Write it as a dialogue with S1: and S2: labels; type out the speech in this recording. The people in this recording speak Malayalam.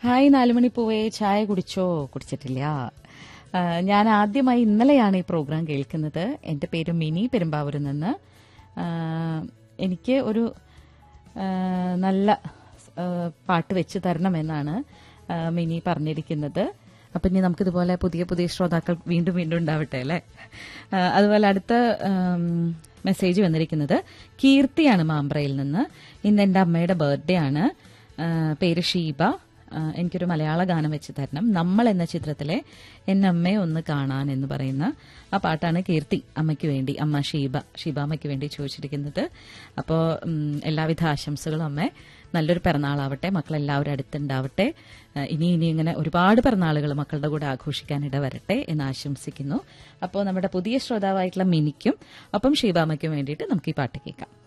S1: ഹായ് നാലുമണി പോവേ ചായ കുടിച്ചോ കുടിച്ചിട്ടില്ല ആ, ഞാൻ ആദ്യമായി ഇന്നലെയാണ് ഈ പ്രോഗ്രാം കേൾക്കുന്നത് എൻ്റെ പേര് മിനി പെരുമ്പാവൂരിൽ നിന്ന് ആ, എനിക്ക് ഒരു ആ, നല്ല ആ, പാട്ട് വെച്ച് തരണമെന്നാണ് ആ, മിനി പറഞ്ഞിരിക്കുന്നത് അപ്പം ഇനി നമുക്കിതുപോലെ പുതിയ പുതിയ ശ്രോതാക്കൾ വീണ്ടും വീണ്ടും ഉണ്ടാവട്ടെ അല്ലേ ആ, അതുപോലെ അടുത്ത ആം, മെസ്സേജ് വന്നിരിക്കുന്നത് കീർത്തിയാണ് മാമ്പ്രയിൽ നിന്ന് ഇന്ന് എൻ്റെ അമ്മയുടെ ബർത്ത്ഡേ ആണ് ആ, പേര് ഷീബ ആ, എനിക്കൊരു മലയാള ഗാനം വെച്ച് തരണം നമ്മൾ എന്ന ചിത്രത്തിലെ എന്നെ അമ്മയെ ഒന്ന് കാണാൻ എന്ന് പറയുന്ന ആ പാട്ടാണ് കീർത്തി അമ്മയ്ക്ക് വേണ്ടി അമ്മ ഷീബ ഷീബാമ്മയ്ക്ക് വേണ്ടി ചോദിച്ചിരിക്കുന്നത് അപ്പോൾ എല്ലാവിധ ആശംസകളും അമ്മേ നല്ലൊരു പിറന്നാളാവട്ടെ മക്കളെല്ലാവരും അടുത്തുണ്ടാവട്ടെ ആ, ഇനി ഇനി ഇങ്ങനെ ഒരുപാട് പിറന്നാളുകൾ മക്കളുടെ കൂടെ ആഘോഷിക്കാൻ ഇടവരട്ടെ എന്ന് ആശംസിക്കുന്നു അപ്പോൾ നമ്മുടെ പുതിയ ശ്രോതാവായിട്ടുള്ള മിനിക്കും ഒപ്പം ഷീബാമ്മയ്ക്കും വേണ്ടിയിട്ട് നമുക്ക് ഈ പാട്ട് കേൾക്കാം